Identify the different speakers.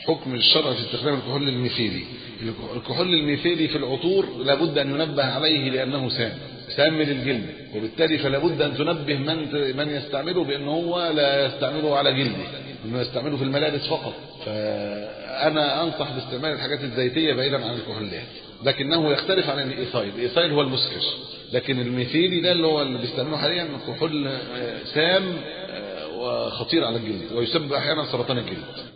Speaker 1: حكم الشرع في استخدام الكحول الميثيلي الكحول الميثيلي في العطور لابد ان ينبه عليه لانه سام سام للجلد وبالتالي فلا بد ان تنبه من من يستعمله بان هو لا يستعمله على جلده انه يستعمله في الملابس فقط فانا انصح باستعمال الحاجات الزيتيه بعيدا عن الكحولات لكنه يختلف عن الايثايل الايثايل هو المسكر لكن الميثيلي ده اللي هو اللي بيستعملوه حاليا كحول سام وخطير على الجلد ويسبب احيانا سرطان الجلد